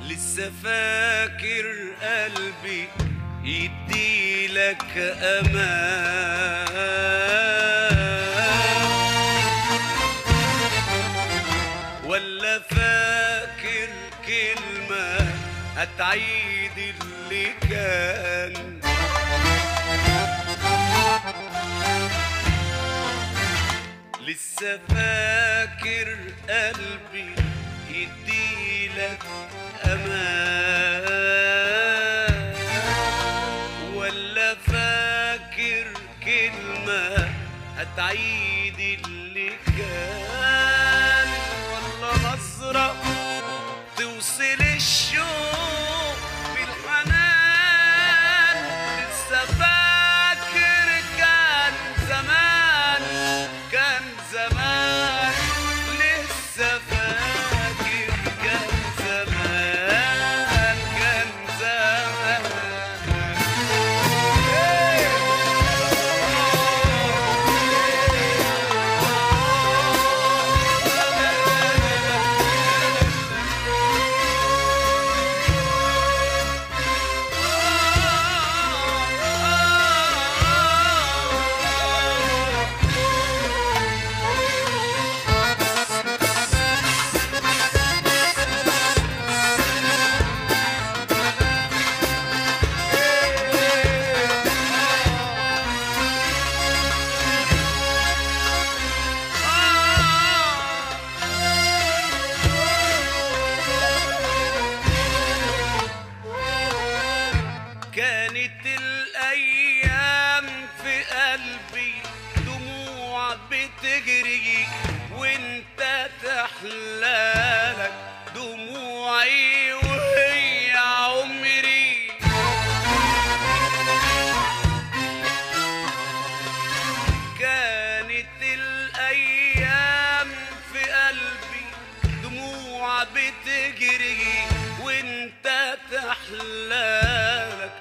لسه فاكر قلبي يديلك امان ولا فاكر كلمة هتعيد اللي كان لسه فاكر قلبي يديلك امان ولا فاكر كلمة هتعيد اللي كان ولا نظرة توصل الشوق بالحنان لسه فاكر كان زمان كان زمان لسه فاكر كان زمان كان زمان كانت الأيام في قلبي دموع بتجري وانت تحلالك دموعي وهي عمري كانت الأيام في قلبي دموع بتجري وانت تحلالك